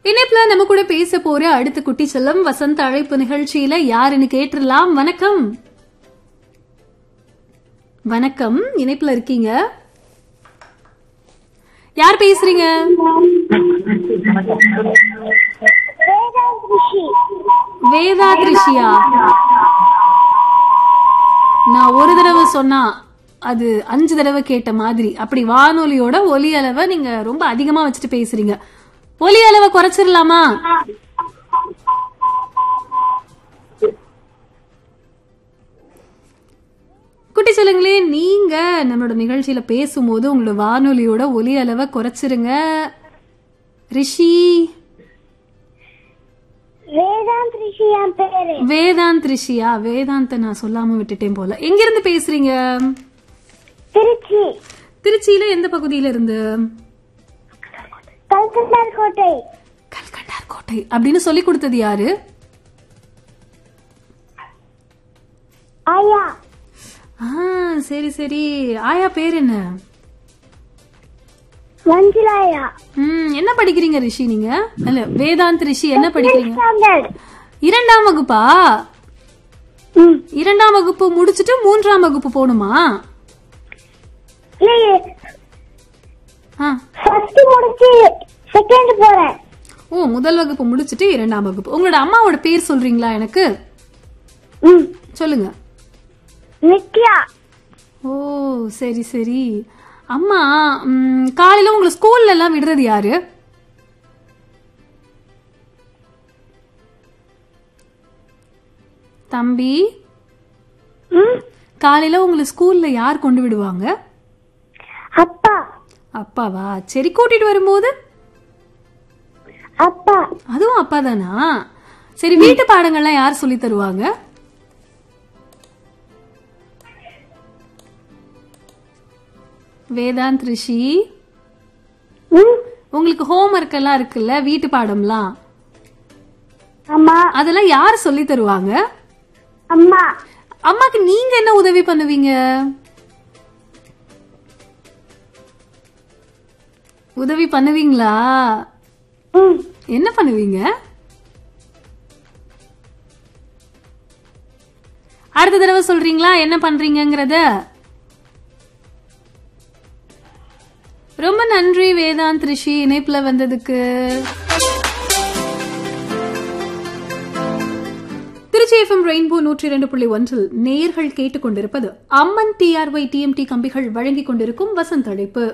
இணைப்புல நம்ம கூட பேச போற அடுத்த குட்டி செல்லம் வசந்த அழைப்பு நிகழ்ச்சியில யாருன்னு கேட்டுடலாம் வணக்கம் வணக்கம் இணைப்புல இருக்கீங்க யார் பேசுறீங்க வேதா கிருஷியா நான் ஒரு தடவை சொன்னா அது அஞ்சு தடவை கேட்ட மாதிரி அப்படி வானொலியோட ஒலி அளவை நீங்க ரொம்ப அதிகமா வச்சுட்டு பேசுறீங்க ஒலி அளவை குறைச்சிடலாமா குட்டி சொல்லுங்களே நீங்க நம்மளோட நிகழ்ச்சியில பேசும்போது உங்களோட வானொலியோட ஒலி அளவை குறைச்சிருங்க ரிஷி வேதாந்த் ரிஷி என் பேரு வேதாந்த் ரிஷியா வேதாந்த நான் சொல்லாம விட்டுட்டேன் போல எங்க இருந்து பேசுறீங்க திருச்சி திருச்சியில எந்த பகுதியில இருந்து கல்கண்டார் கோட்டை கல்கண்டார் கோட்டை அப்படின்னு சொல்லி கொடுத்தது யாரு ஆயா ஆ சரி சரி ஆயா பேர் என்ன மஞ்சுளாயா ம் என்ன படிக்கிறீங்க ரிஷி நீங்க இல்ல வேதாந்த் ரிஷி என்ன படிக்கிறீங்க ஸ்டாண்டர்ட் இரண்டாம் வகுப்பா ம் இரண்டாம் வகுப்பு முடிச்சிட்டு மூன்றாம் வகுப்பு போகணுமா இல்லையே ஆ ஃபர்ஸ்ட் முடிச்சு செகண்ட் போறேன் ஓ முதல் வகுப்பு முடிச்சிட்டு இரண்டாம் வகுப்பு உங்களோட அம்மாவோட பேர் சொல்றீங்களா எனக்கு ம் சொல்லுங்க நித்யா ஓ சரி சரி அம்மா ம், காலையில உங்களை ஸ்கூல்ல எல்லாம் விடுறது யாரு தம்பி ம் காலையில உங்களை ஸ்கூல்ல யார் கொண்டு விடுவாங்க அப்பா அப்பாவா சரி கூட்டிட்டு வரும்போது அப்பா அதுவும் அப்பா தானா சரி வீட்டு பாடங்கள்லாம் யார் சொல்லி தருவாங்க வேதாந்த் ரிஷி ம் உங்களுக்கு ஹோம்ஒர்க் எல்லாம் இருக்குல்ல வீட்டு பாடம்லாம் அம்மா அதெல்லாம் யார் சொல்லி தருவாங்க அம்மா அம்மாக்கு நீங்க என்ன உதவி பண்ணுவீங்க உதவி பண்ணுவீங்களா ம் என்ன பண்ணுவீங்க அடுத்த தடவை சொல்றீங்களா என்ன பண்றீங்கங்கறத ரொம்ப நன்றி வேதாந்த் ரிஷி இணைப்புல வந்ததுக்கு திருச்சி எஃப்எம் ரெயின்போ நூற்றி இரண்டு புள்ளி ஒன்றில் நேயர்கள் கேட்டுக்கொண்டிருப்பது அம்மன் டிஆர்ஒய் டிஎம்டி கம்பிகள் வழங்கிக் கொண்டிருக்கும் வசந்த் அழைப்பு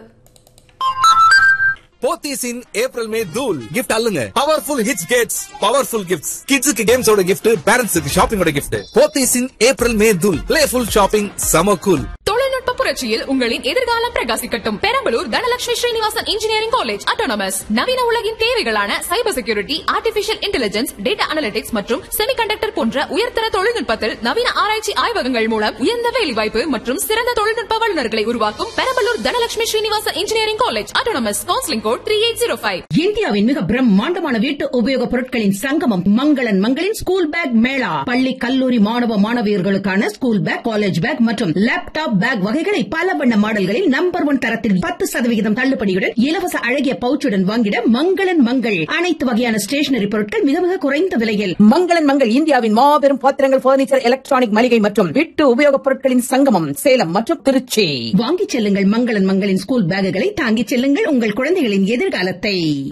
போத்தீஸ் இன் ஏப்ரல் மே தூல் கிஃப்ட் அல்லுங்க powerful hits gets powerful gifts கிட்ஸுக்கு கேம்ஸோட கிஃப்ட் பேரண்ட்ஸுக்கு ஷாப்பிங்கோட gift Pothys in April May தூல் பிளேஃபுல் ஷாப்பிங் சம கூல் தொழில்நுட்ப புரட்சியில் உங்களின் எதிர்காலம் பிரகாசிக்கட்டும் Perambalur Dhanalakshmi Srinivasan engineering college autonomous நவீன உலகின் தேவைகளான cyber security artificial intelligence data analytics மற்றும் செமிகண்டக்டர் போன்ற உயர்தர தொழில்நுட்பத்தில் நவீன ஆராய்ச்சி ஆய்வகங்கள் மூலம் உயர்ந்த வேலைவாய்ப்பு மற்றும் சிறந்த தொழில்நுட்ப வல்லுநர்களை உருவாக்கும் Perambalur Dhanalakshmi Srinivasan engineering college autonomous counselling code three eight zero five இந்தியாவின் மிக பிரம்மாண்டமான வீட்டு உபயோகப் பொருட்களின் சங்கமம் மங்களன் மங்களின் ஸ்கூல் பேக் மேளா பள்ளி கல்லூரி மாணவ மாணவியர்களுக்கான ஸ்கூல் பேக் காலேஜ் பேக் மற்றும் லேப்டாப் பேக் வகைகளை பல வண்ண மாடல்களில் நம்பர் ஒன் தரத்தில் பத்து சதவிகிதம் தள்ளுபடியுடன் இலவச அழகிய பவுச்சுடன் வாங்கிட மங்களன் மங்கள் அனைத்து வகையான ஸ்டேஷனரி பொருட்கள் மிக மிக குறைந்த விலையில் மங்களன் மங்கள் இந்தியாவின் மாபெரும் பாத்திரங்கள் பர்னிச்சர் எலக்ட்ரானிக் மளிகை மற்றும் வீட்டு உபயோகப் பொருட்களின் சங்கமம் சேலம் மற்றும் திருச்சி வாங்கிச் செல்லுங்கள் மங்களன் மங்களின் ஸ்கூல் பேக்குகளை தாங்கிச் செல்லுங்கள் உங்கள் குழந்தைகளின் எதிர்காலத்தை